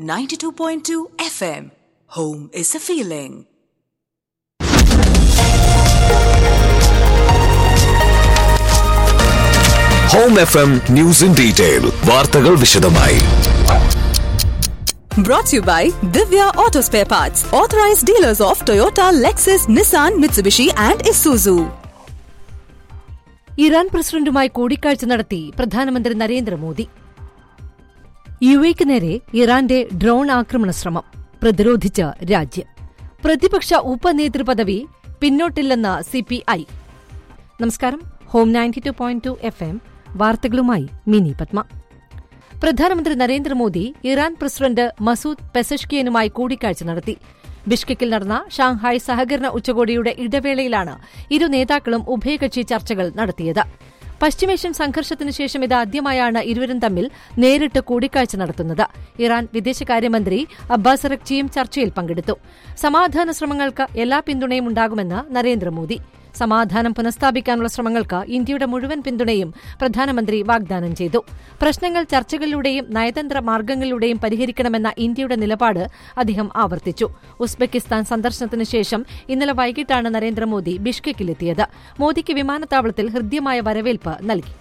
92.2 FM. Home is a feeling. Home F M news in detail വാർത്തകൾ വിശദമായി Brought to you by Divya Auto Spare Parts, authorized dealers of Toyota, Lexus, Nissan, Mitsubishi, and Isuzu. Iran പ്രസിഡന്റുമായി കൂടിക്കാഴ്ച നടത്തി പ്രധാനമന്ത്രി Narendra Modi U എക്ക് നേരെ ഇറാന്റെ drone ആക്രമണ ശ്രമം പ്രതിരോധിച്ച രാജ്യം പ്രതിപക്ഷ ഉപനേതൃപദവി പിന്നോട്ടില്ലെന്ന് സിപിഐ നമസ്കാരം home ninety two point two F M വാർത്തകളുമായി മിനി പത്മ പ്രധാനമന്ത്രി നരേന്ദ്രമോദി ഇറാൻ പ്രസിഡന്റ് മസൂദ് പെസഷ്കിയനുമായി കൂടിക്കാഴ്ച നടത്തി ബിഷ്കെക്കിൽ നടന്ന ഷാങ്ഹായ് സഹകരണ ഉച്ചകോടിയുടെ ഇടവേളയിലാണ് ഇരു നേതാക്കളും ഉഭയകക്ഷി ചർച്ചകൾ നടത്തിയത് പശ്ചിമേഷ്യൻ സംഘർഷത്തിന് ശേഷം ഇതാദ്യമായാണ് ഇരുവരും തമ്മിൽ നേരിട്ട് കൂടിക്കാഴ്ച നടത്തുന്നത് ഇറാൻ വിദേശകാര്യമന്ത്രി അബ്ബാസ് അറക്ചിയും ചർച്ചയിൽ പങ്കെടുത്തു സമാധാന ശ്രമങ്ങൾക്ക് എല്ലാ പിന്തുണയും ഉണ്ടാകുമെന്ന് നരേന്ദ്രമോദി സമാധാനം പുനഃസ്ഥാപിക്കാനുള്ള ശ്രമങ്ങൾക്ക് ഇന്ത്യയുടെ മുഴുവൻ പിന്തുണയും പ്രധാനമന്ത്രി വാഗ്ദാനം ചെയ്തു പ്രശ്നങ്ങൾ ചർച്ചകളിലൂടെയും നയതന്ത്ര മാർഗങ്ങളിലൂടെയും പരിഹരിക്കണമെന്ന ഇന്ത്യയുടെ നിലപാട് അദ്ദേഹം ആവർത്തിച്ചു ഉസ്ബെക്കിസ്ഥാൻ സന്ദർശനത്തിന് ശേഷം ഇന്നലെ വൈകിട്ടാണ് നരേന്ദ്രമോദി ബിഷ്കെക്കിലെത്തിയത് മോദിക്ക് വിമാനത്താവളത്തിൽ ഹൃദ്യമായ വരവേൽപ്പ് നൽകി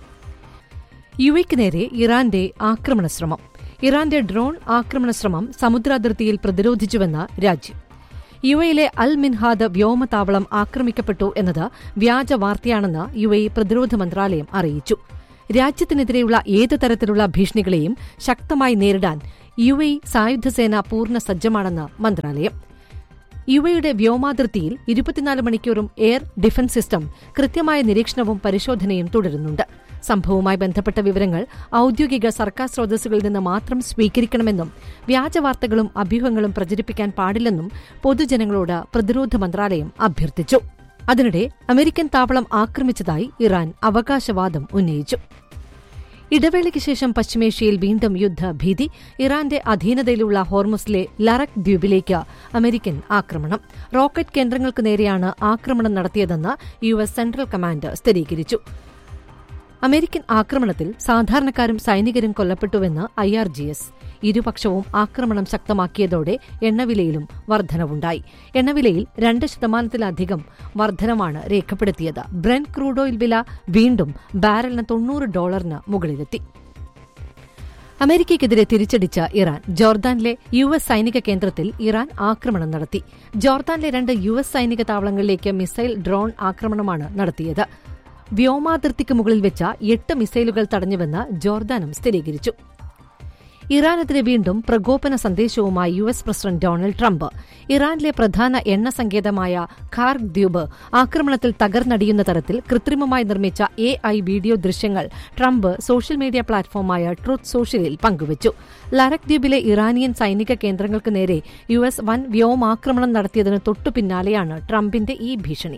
യുഎക്ക് നേരെ ഇറാന്റെ ആക്രമണ ശ്രമം ഇറാന്റെ ഡ്രോൺ ആക്രമണ ശ്രമം സമുദ്രാതിർത്തിയിൽ പ്രതിരോധിച്ചുവെന്ന് രാജ്യം യുഎയിലെ അൽ മിൻഹാദ് വ്യോമതാവളം ആക്രമിക്കപ്പെട്ടു എന്നത് വ്യാജ വാർത്തയാണെന്ന് യുഎഇ പ്രതിരോധ മന്ത്രാലയം അറിയിച്ചു രാജ്യത്തിനെതിരെയുള്ള ഏത് തരത്തിലുള്ള ഭീഷണികളെയും ശക്തമായി നേരിടാൻ യുഎഇ സായുധസേന പൂർണ്ണ സജ്ജമാണെന്ന് മന്ത്രാലയം യുഎയുടെ വ്യോമാതിർത്തിയിൽ ഇരുപത്തിനാല് മണിക്കൂറും എയർ ഡിഫൻസ് സിസ്റ്റം കൃത്യമായ നിരീക്ഷണവും പരിശോധനയും തുടരുന്നുണ്ട് സംഭവവുമായി ബന്ധപ്പെട്ട വിവരങ്ങൾ ഔദ്യോഗിക സർക്കാർ സ്രോതസ്സുകളിൽ നിന്ന് മാത്രം സ്വീകരിക്കണമെന്നും വ്യാജവാർത്തകളും അഭ്യൂഹങ്ങളും പ്രചരിപ്പിക്കാൻ പാടില്ലെന്നും പൊതുജനങ്ങളോട് പ്രതിരോധ മന്ത്രാലയം അഭ്യർത്ഥിച്ചു അതിനിടെ അമേരിക്കൻ താവളം ആക്രമിച്ചതായി ഇറാൻ അവകാശവാദം ഉന്നയിച്ചു ഇടവേളയ്ക്ക് ശേഷം പശ്ചിമേഷ്യയിൽ വീണ്ടും യുദ്ധഭീതി ഇറാന്റെ അധീനതയിലുള്ള ഹോർമുസിലെ ലറക് ദ്വീപിലേക്ക് അമേരിക്കൻ ആക്രമണം റോക്കറ്റ് കേന്ദ്രങ്ങൾക്ക് നേരെയാണ് ആക്രമണം നടത്തിയതെന്ന് യു എസ് സെൻട്രൽ കമാൻഡ് സ്ഥിരീകരിച്ചു അമേരിക്കൻ ആക്രമണത്തിൽ സാധാരണക്കാരും സൈനികരും കൊല്ലപ്പെട്ടുവെന്ന് ഐ ആർ ജി എസ് ഇരുപക്ഷവും ആക്രമണം ശക്തമാക്കിയതോടെ എണ്ണവിലയിലും വർധനവുണ്ടായി എണ്ണവിലയിൽ രണ്ട് ശതമാനത്തിലധികം വർധനമാണ് രേഖപ്പെടുത്തിയത് ബ്രെൻ ക്രൂഡ് ഓയിൽ വില വീണ്ടും ബാരലിന് തൊണ്ണൂറ് ഡോളറിന് മുകളിലെത്തി അമേരിക്കയ്ക്കെതിരെ തിരിച്ചടിച്ച ഇറാൻ ജോർദാനിലെ യു എസ് സൈനിക കേന്ദ്രത്തിൽ ഇറാൻ ആക്രമണം നടത്തി ജോർദാനിലെ രണ്ട് യു എസ് സൈനിക താവളങ്ങളിലേക്ക് മിസൈൽ ഡ്രോൺ ആക്രമണമാണ് നടത്തിയത് വ്യോമാതിർത്തിക്ക് മുകളിൽ വെച്ച എട്ട് മിസൈലുകൾ തടഞ്ഞുവെന്ന് ജോർദാനും സ്ഥിരീകരിച്ചു ഇറാനെതിരെ വീണ്ടും പ്രകോപന സന്ദേശവുമായി U S president Donald Trump ഇറാനിലെ പ്രധാന എണ്ണ സങ്കേതമായ ഖാർഗ് ദ്വീപ് ആക്രമണത്തിൽ തകർന്നടിയുന്ന തരത്തിൽ കൃത്രിമമായി നിർമ്മിച്ച എ ഐ വീഡിയോ ദൃശ്യങ്ങൾ ട്രംപ് സോഷ്യൽ മീഡിയ പ്ലാറ്റ്ഫോമായ ട്രൂത്ത് സോഷ്യലിൽ പങ്കുവച്ചു ലറക് ദ്വീപിലെ ഇറാനിയൻ സൈനിക കേന്ദ്രങ്ങൾക്ക് നേരെ യു എസ് വൻ വ്യോമാക്രമണം നടത്തിയതിന് തൊട്ടുപിന്നാലെയാണ് ട്രംപിന്റെ ഈ ഭീഷണി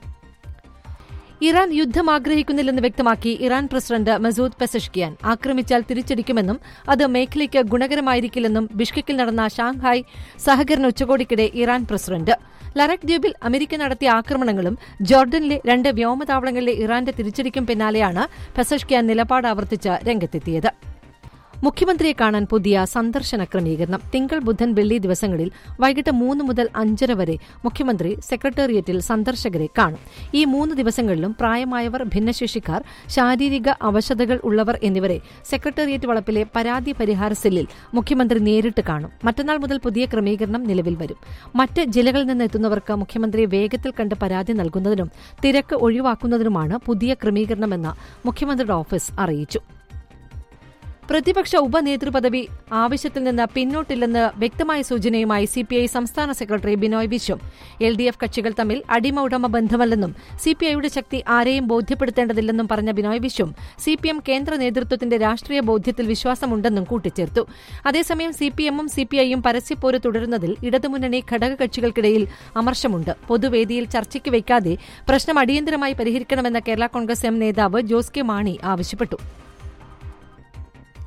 ഇറാൻ യുദ്ധം ആഗ്രഹിക്കുന്നില്ലെന്ന് വ്യക്തമാക്കി ഇറാൻ പ്രസിഡന്റ് മസൂദ് പെസഷ്കിയാൻ ആക്രമിച്ചാൽ തിരിച്ചടിക്കുമെന്നും അത് മേഖലയ്ക്ക് ഗുണകരമായിരിക്കില്ലെന്നും ബിഷ്കെക്കിൽ നടന്ന ഷാങ്ഹായ് സഹകരണ ഉച്ചകോടിക്കിടെ ഇറാൻ പ്രസിഡന്റ് ലറക് ദ്വീപിൽ അമേരിക്ക നടത്തിയ ആക്രമണങ്ങളും ജോർഡനിലെ രണ്ട് വ്യോമതാവളങ്ങളിലെ ഇറാന്റെ തിരിച്ചടിക്കും പിന്നാലെയാണ് പെസഷ്കിയാൻ നിലപാട് ആവർത്തിച്ച് രംഗത്തെത്തിയത് മുഖ്യമന്ത്രിയെ കാണാൻ പുതിയ സന്ദർശന ക്രമീകരണം തിങ്കൾ ബുധൻ വെള്ളി ദിവസങ്ങളിൽ വൈകിട്ട് മൂന്ന് മുതൽ അഞ്ചര വരെ മുഖ്യമന്ത്രി സെക്രട്ടേറിയറ്റിൽ സന്ദർശകരെ കാണും ഈ മൂന്ന് ദിവസങ്ങളിലും പ്രായമായവർ ഭിന്നശേഷിക്കാർ ശാരീരിക അവശതകൾ ഉള്ളവർ എന്നിവരെ സെക്രട്ടേറിയറ്റ് വളപ്പിലെ പരാതി പരിഹാര സെല്ലിൽ മുഖ്യമന്ത്രി നേരിട്ട് കാണും മറ്റന്നാൾ മുതൽ പുതിയ ക്രമീകരണം നിലവിൽ വരും മറ്റ് ജില്ലകളിൽ നിന്ന് എത്തുന്നവർക്ക് മുഖ്യമന്ത്രിയെ വേഗത്തിൽ കണ്ട് പരാതി നൽകുന്നതിനും തിരക്ക് ഒഴിവാക്കുന്നതിനുമാണ് പുതിയ ക്രമീകരണമെന്ന് മുഖ്യമന്ത്രിയുടെ ഓഫീസ് അറിയിച്ചു പ്രതിപക്ഷ ഉപനേതൃപദവി ആവശ്യത്തിൽ നിന്ന് പിന്നോട്ടില്ലെന്ന് വ്യക്തമായ സൂചനയുമായി സിപിഐ സംസ്ഥാന secretary Binoy Viswam L D F കക്ഷികൾ തമ്മിൽ അടിമ ഉടമ ബന്ധമല്ലെന്നും സിപിഐയുടെ ശക്തി ആരെയും ബോധ്യപ്പെടുത്തേണ്ടതില്ലെന്നും പറഞ്ഞ ബിനോയ് വിശ്വം സിപിഎം കേന്ദ്ര നേതൃത്വത്തിന്റെ രാഷ്ട്രീയ ബോധ്യത്തിൽ വിശ്വാസമുണ്ടെന്നും കൂട്ടിച്ചേർത്തു അതേസമയം സിപിഎമ്മും സിപിഐയും പരസ്യപ്പോര് തുടരുന്നതിൽ ഇടതുമുന്നണി ഘടകകക്ഷികൾക്കിടയിൽ അമർഷമുണ്ട് പൊതുവേദിയിൽ ചർച്ചയ്ക്ക് വയ്ക്കാതെ പ്രശ്നം അടിയന്തരമായി പരിഹരിക്കണമെന്ന് കേരള കോൺഗ്രസ് എം നേതാവ് ജോസ് കെ മാണി ആവശ്യപ്പെട്ടു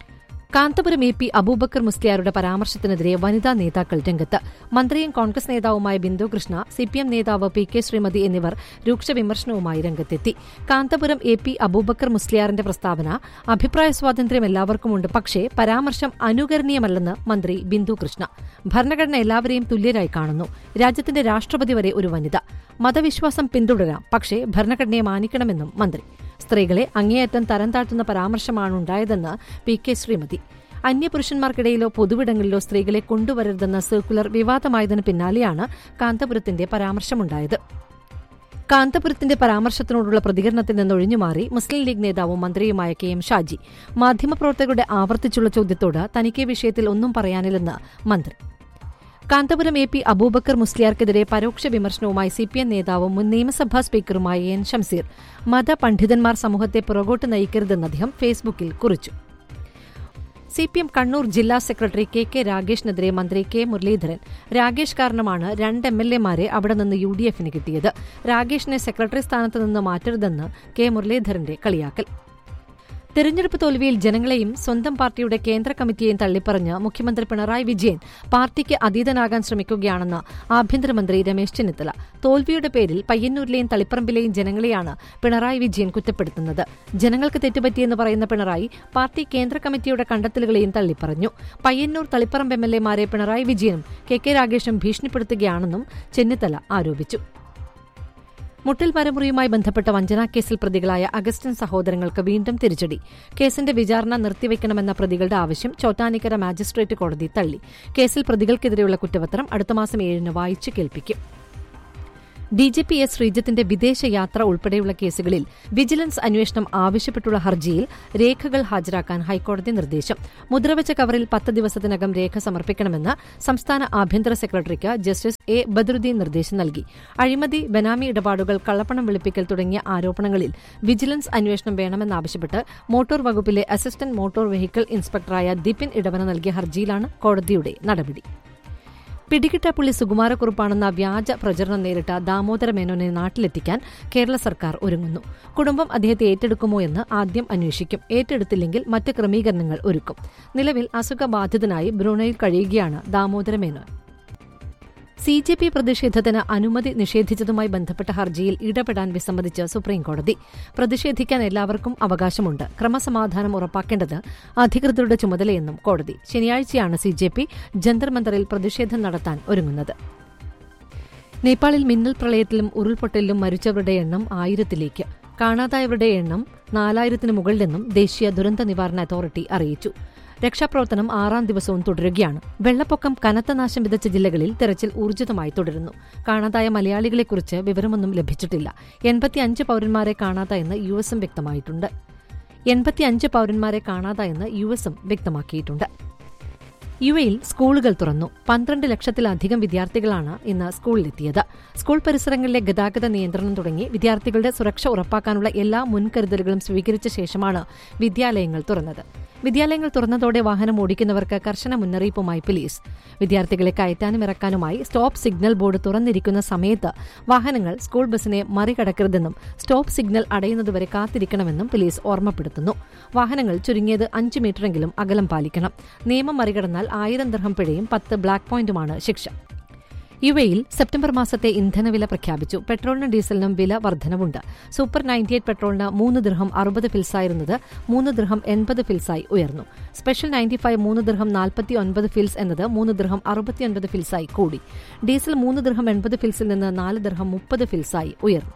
കാന്തപുരം എ പി അബൂബക്കർ മുസ്ലിയാരുടെ പരാമർശത്തിനെതിരെ വനിതാ നേതാക്കൾ രംഗത്ത് മന്ത്രിയും കോൺഗ്രസ് നേതാവുമായ ബിന്ദു കൃഷ്ണ സിപിഎം നേതാവ് പി കെ ശ്രീമതി എന്നിവർ രൂക്ഷ വിമർശനവുമായി രംഗത്തെത്തി കാന്തപുരം എ പി അബൂബക്കർ മുസ്ലിയാറിന്റെ പ്രസ്താവന അഭിപ്രായ സ്വാതന്ത്ര്യം എല്ലാവർക്കുമുണ്ട് പക്ഷേ പരാമർശം അനുകരണീയമല്ലെന്ന് മന്ത്രി ബിന്ദു കൃഷ്ണ ഭരണഘടന എല്ലാവരെയും തുല്യരായി കാണുന്നു രാജ്യത്തിന്റെ രാഷ്ട്രപതി വരെ ഒരു വനിത മതവിശ്വാസം പിന്തുടരാം പക്ഷേ ഭരണഘടനയെ മാനിക്കണമെന്നും മന്ത്രി സ്ത്രീകളെ അങ്ങേയറ്റം തരം താഴ്ത്തുന്ന പരാമർശമാണ് ഉണ്ടായതെന്ന് പി കെ ശ്രീമതി അന്യപുരുഷന്മാർക്കിടയിലോ പൊതുവിടങ്ങളിലോ സ്ത്രീകളെ കൊണ്ടുവരരുതെന്ന സർക്കുലർ വിവാദമായതിനു പിന്നാലെയാണ് കാന്തപുരത്തിന്റെ പരാമർശമുണ്ടായത് കാന്തപുരത്തിന്റെ പരാമർശത്തിനോടുള്ള പ്രതികരണത്തിൽ നിന്ന് ഒഴിഞ്ഞുമാറി മുസ്ലിം ലീഗ് നേതാവും മന്ത്രിയുമായ കെ എം ഷാജി മാധ്യമപ്രവർത്തകരുടെ ആവർത്തിച്ചുള്ള ചോദ്യത്തോട് തനിക്ക് ഈ വിഷയത്തിൽ ഒന്നും പറയാനില്ലെന്ന് മന്ത്രി കാന്തപുരം എ പി അബൂബക്കർ മുസ്ലിയാർക്കെതിരെ പരോക്ഷ വിമർശനവുമായി സിപിഎം നേതാവും മുൻ നിയമസഭാ സ്പീക്കറുമായ എൻ ഷംസീർ മതപണ്ഡിതന്മാർ സമൂഹത്തെ പുറകോട്ട് നയിക്കരുതെന്ന് അദ്ദേഹം ഫേസ്ബുക്കിൽ കുറിച്ചു സിപിഎം കണ്ണൂർ ജില്ലാ സെക്രട്ടറി കെ കെ രാഗേഷിനെതിരെ മന്ത്രി കെ മുരളീധരൻ രാഗേഷ് കാരണമാണ് രണ്ട് എം എൽ എമാരെ അവിടെ നിന്ന് യു ഡി എഫിന് കിട്ടിയത് രാഗേഷിനെ സെക്രട്ടറി സ്ഥാനത്ത് നിന്ന് മാറ്റരുതെന്ന് കെ മുരളീധരന്റെ കളിയാക്കൽ തെരഞ്ഞെടുപ്പ് തോൽവിയിൽ ജനങ്ങളെയും സ്വന്തം പാർട്ടിയുടെ കേന്ദ്ര കമ്മിറ്റിയെയും തള്ളിപ്പറഞ്ഞ് മുഖ്യമന്ത്രി പിണറായി വിജയൻ പാർട്ടിക്ക് അതീതനാകാൻ ശ്രമിക്കുകയാണെന്ന് ആഭ്യന്തരമന്ത്രി രമേശ് ചെന്നിത്തല തോൽവിയുടെ പേരിൽ പയ്യന്നൂരിലെയും തളിപ്പറമ്പിലെയും ജനങ്ങളെയാണ് പിണറായി വിജയൻ കുറ്റപ്പെടുത്തുന്നത് ജനങ്ങൾക്ക് തെറ്റുപറ്റിയെന്ന് പറയുന്ന പിണറായി പാർട്ടി കേന്ദ്ര കമ്മിറ്റിയുടെ കണ്ടെത്തലുകളെയും തള്ളിപ്പറഞ്ഞു പയ്യന്നൂർ തളിപ്പറമ്പ് എം എൽ എമാരെ പിണറായി വിജയനും കെ കെ രാഗേഷും ഭീഷണിപ്പെടുത്തുകയാണെന്നും ചെന്നിത്തല ആരോപിച്ചു മുട്ടിൽ മരമുറിയുമായി ബന്ധപ്പെട്ട വഞ്ചനാ കേസിൽ പ്രതികളായ അഗസ്റ്റിൻ സഹോദരങ്ങൾക്ക് വീണ്ടും തിരിച്ചടി കേസിന്റെ വിചാരണ നിർത്തിവെക്കണമെന്ന പ്രതികളുടെ ആവശ്യം ചോറ്റാനിക്കര മാജിസ്ട്രേറ്റ് കോടതി തള്ളി കേസിൽ പ്രതികൾക്കെതിരെയുള്ള കുറ്റപത്രം അടുത്ത മാസം ഏഴിന് വായിച്ചു കേൾപ്പിക്കും ഡി ജി പി എസ് ശ്രീജിത്തിന്റെ വിദേശയാത്ര ഉൾപ്പെടെയുള്ള കേസുകളിൽ വിജിലൻസ് അന്വേഷണം ആവശ്യപ്പെട്ടുള്ള ഹർജിയിൽ രേഖകൾ ഹാജരാക്കാൻ ഹൈക്കോടതി നിർദ്ദേശം മുദ്രവച്ച കവറിൽ പത്ത് ദിവസത്തിനകം രേഖ സമർപ്പിക്കണമെന്ന് സംസ്ഥാന ആഭ്യന്തര സെക്രട്ടറിക്ക് ജസ്റ്റിസ് എ ബദറുദ്ദീൻ നിർദ്ദേശം നൽകി അഴിമതി ബനാമി ഇടപാടുകൾ കള്ളപ്പണം വെളുപ്പിക്കൽ തുടങ്ങിയ ആരോപണങ്ങളിൽ വിജിലൻസ് അന്വേഷണം വേണമെന്നാവശ്യപ്പെട്ട് മോട്ടോർ വകുപ്പിലെ അസിസ്റ്റന്റ് മോട്ടോർ വെഹിക്കിൾ ഇൻസ്പെക്ടറായ ദിപിൻ ഇടവന നൽകിയ ഹർജിയിലാണ് കോടതിയുടെ നടപടി പിടികിട്ടാപ്പുള്ളി സുകുമാരക്കുറുപ്പാണെന്ന വ്യാജ പ്രചരണം നേരിട്ട ദാമോദര മേനോനെ നാട്ടിലെത്തിക്കാൻ കേരള സർക്കാർ ഒരുങ്ങുന്നു കുടുംബം അദ്ദേഹത്തെ ഏറ്റെടുക്കുമോ എന്ന് ആദ്യം അന്വേഷിക്കും ഏറ്റെടുത്തില്ലെങ്കിൽ മറ്റ് ക്രമീകരണങ്ങൾ ഒരുക്കും നിലവിൽ അസുഖബാധിതനായി ബ്രൂണയിൽ കഴിയുകയാണ് Damodara Menon C J P പ്രതിഷേധത്തിന് അനുമതി നിഷേധിച്ചതുമായി ബന്ധപ്പെട്ട ഹർജിയിൽ ഇടപെടാൻ വിസമ്മതിച്ച് സുപ്രീംകോടതി പ്രതിഷേധിക്കാൻ എല്ലാവർക്കും അവകാശമുണ്ട് ക്രമസമാധാനം ഉറപ്പാക്കേണ്ടത് അധികൃതരുടെ ചുമതലയെന്നും കോടതി ശനിയാഴ്ചയാണ് സി ജെ പി ജന്തർ മന്ദറിൽ പ്രതിഷേധം നടത്താൻ ഒരുങ്ങുന്നത് നേപ്പാളിൽ മിന്നൽ പ്രളയത്തിലും ഉരുൾപൊട്ടലിലും മരിച്ചവരുടെ എണ്ണം ആയിരത്തിലേക്ക് കാണാതായവരുടെ എണ്ണം നാലായിരത്തിന് മുകളിലെന്നും ദേശീയ ദുരന്ത നിവാരണ അതോറിറ്റി അറിയിച്ചു രക്ഷാപ്രവർത്തനം ആറാം ദിവസവും തുടരുകയാണ് വെള്ളപ്പൊക്കം കനത്ത നാശം വിതച്ച ജില്ലകളിൽ തെരച്ചിൽ ഊർജിതമായി തുടരുന്നു കാണാതായ മലയാളികളെക്കുറിച്ച് വിവരമൊന്നും ലഭിച്ചിട്ടില്ല എൺപത്തിയഞ്ച് പൌരന്മാരെ കാണാതായെന്ന് യു എസും വ്യക്തമായിട്ടുണ്ട് എൺപത്തിയഞ്ച് പൌരന്മാരെ കാണാതായെന്ന് യു എസും വ്യക്തമാക്കിയിട്ടുണ്ട് യു എയിൽ സ്കൂളുകൾ തുറന്നു പന്ത്രണ്ട് ലക്ഷത്തിലധികം വിദ്യാർത്ഥികളാണ് ഇന്ന് സ്കൂളിലെത്തിയത് സ്കൂൾ പരിസരങ്ങളിലെ ഗതാഗത നിയന്ത്രണം തുടങ്ങി വിദ്യാർത്ഥികളുടെ സുരക്ഷ ഉറപ്പാക്കാനുള്ള എല്ലാ മുൻകരുതലുകളും സ്വീകരിച്ച ശേഷമാണ് വിദ്യാലയങ്ങൾ തുറന്നത് വിദ്യാലയങ്ങൾ തുറന്നതോടെ വാഹനം ഓടിക്കുന്നവർക്ക് കർശന മുന്നറിയിപ്പുമായി പോലീസ് വിദ്യാർത്ഥികളെ കയറ്റാനും ഇറക്കാനുമായി സ്റ്റോപ്പ് സിഗ്നൽ ബോർഡ് തുറന്നിരിക്കുന്ന സമയത്ത് വാഹനങ്ങൾ സ്കൂൾ ബസിനെ മറികടക്കരുതെന്നും സ്റ്റോപ്പ് സിഗ്നൽ അടയുന്നതുവരെ കാത്തിരിക്കണമെന്നും പോലീസ് ഓർമ്മപ്പെടുത്തുന്നു വാഹനങ്ങൾ ചുരുങ്ങിയത് അഞ്ച് മീറ്ററെങ്കിലും അകലം പാലിക്കണം നിയമം മറികടന്നാൽ ആയിരം ദർഹം പിഴയും പത്ത് ബ്ലാക്ക് പോയിന്റുമാണ് ശിക്ഷ യുഎയിൽ സെപ്റ്റംബർ മാസത്തെ ഇന്ധനവില പ്രഖ്യാപിച്ചു പെട്രോളിനും ഡീസലിനും വില വർധനവുണ്ട് സൂപ്പർ നയൻറ്റി എയ്റ്റ് പെട്രോളിന് മൂന്ന് ദിർഹം അറുപത് ഫിൽസായിരുന്നത് മൂന്ന് ദിർഹം എൺപത് ഫിൽസായി ഉയർന്നു സ്പെഷ്യൽ നയൻറ്റി ഫൈവ് മൂന്ന് ദിർഹം നാൽപ്പത്തി ഒൻപത് ഫിൽസ് എന്നത് മൂന്ന് ദിർഹം അറുപത്തിയൊൻപത് ഫിൽസായി കൂടി ഡീസൽ മൂന്ന് ദിർഹം എൺപത് ഫിൽസിൽ നിന്ന് നാല് ദിർഹം മുപ്പത് ഫിൽസായി ഉയർന്നു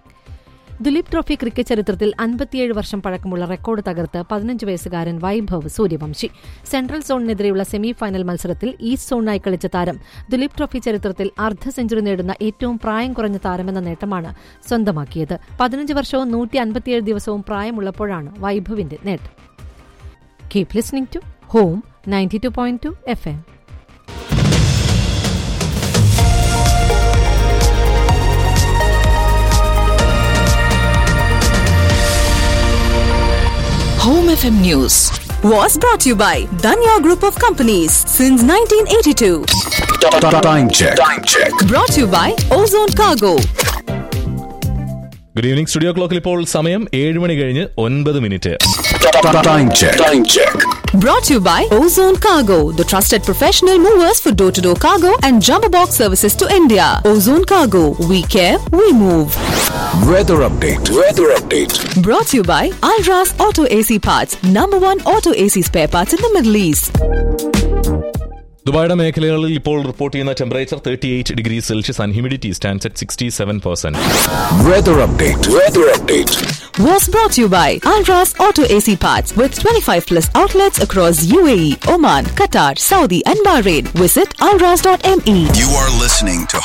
ദുലീപ് ട്രോഫി ക്രിക്കറ്റ് ചരിത്രത്തിൽ അൻപത്തിയേഴ് വർഷം പഴക്കമുള്ള റെക്കോർഡ് തകർത്ത് പതിനഞ്ച് വയസ്സുകാരൻ വൈഭവ് സൂര്യവംശി സെൻട്രൽ സോണിനെതിരെയുള്ള സെമി ഫൈനൽ മത്സരത്തിൽ ഈസ്റ്റ് സോണിനായി കളിച്ച താരം ദുലീപ് ട്രോഫി ചരിത്രത്തിൽ അർദ്ധ സെഞ്ചുറി നേടുന്ന ഏറ്റവും പ്രായം കുറഞ്ഞ താരമെന്ന നേട്ടമാണ് സ്വന്തമാക്കിയത് പതിനഞ്ച് വർഷവും നൂറ്റി അൻപത്തിയേഴ് ദിവസവും പ്രായമുള്ളപ്പോഴാണ് വൈഭവിന്റെ നേട്ടം keep listening to home ninety two point two F M Home FM News was brought to you by Danya Group of Companies since 1982. Time check. Time check. Brought to you by Ozone Cargo. Good evening studio ക്ലോക്കിൽ ഇപ്പോൾ സമയം ഏഴ് മണി കഴിഞ്ഞ് ഒൻപത് minute Time check. Time check. Brought to you by Ozone Cargo, the trusted professional movers for door to door cargo and jumbo box services to India. Ozone Cargo, we care, we move. Weather update. Weather update. Brought to you by Alras Auto AC Parts, number one auto AC spare parts in the Middle East. ദുബായുടെ മേഖലകളിൽ ഇപ്പോൾ report ചെയ്യുന്ന temperature thirty eight degree Celsius and humidity stands at sixty seven percent Weather update. Weather update. Was brought to you by Alras Auto AC Parts with 25 plus outlets across UAE, Oman, Qatar, Saudi, and Bahrain. Visit alras.me. You are listening to